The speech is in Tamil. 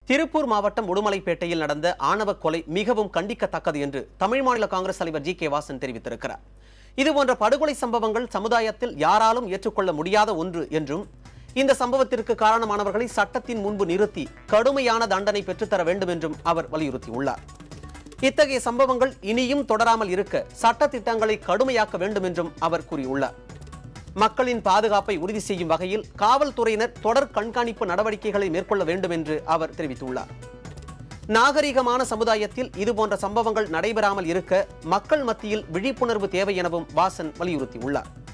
திருப்பூர் மாவட்டம் உடுமலைப்பேட்டையில் நடந்த ஆணவ கொலை மிகவும் கண்டிக்கத்தக்கது என்று தமிழ் மாநில காங்கிரஸ் தலைவர் ஜி கே வாசன் தெரிவித்திருக்கிறார் இதுபோன்ற படுகொலை சம்பவங்கள் சமுதாயத்தில் யாராலும் ஏற்றுக்கொள்ள முடியாத ஒன்று என்றும் இந்த சம்பவத்திற்கு காரணமானவர்களை சட்டத்தின் முன்பு நிறுத்தி கடுமையான தண்டனை பெற்றுத்தர வேண்டும் என்றும் அவர் வலியுறுத்தியுள்ளார் இத்தகைய சம்பவங்கள் இனியும் தொடராமல் இருக்க சட்ட திட்டங்களை கடுமையாக்க வேண்டும் என்றும் அவர் கூறியுள்ளார் மக்களின் பாதுகாப்பை உறுதி செய்யும் வகையில் காவல்துறையினர் தொடர் கண்காணிப்பு நடவடிக்கைகளை மேற்கொள்ள வேண்டும் என்று அவர் தெரிவித்துள்ளார் நாகரிகமான சமுதாயத்தில் இதுபோன்ற சம்பவங்கள் நடைபெறாமல் இருக்க மக்கள் மத்தியில் விழிப்புணர்வு தேவை எனவும் வாசன் வலியுறுத்தியுள்ளார்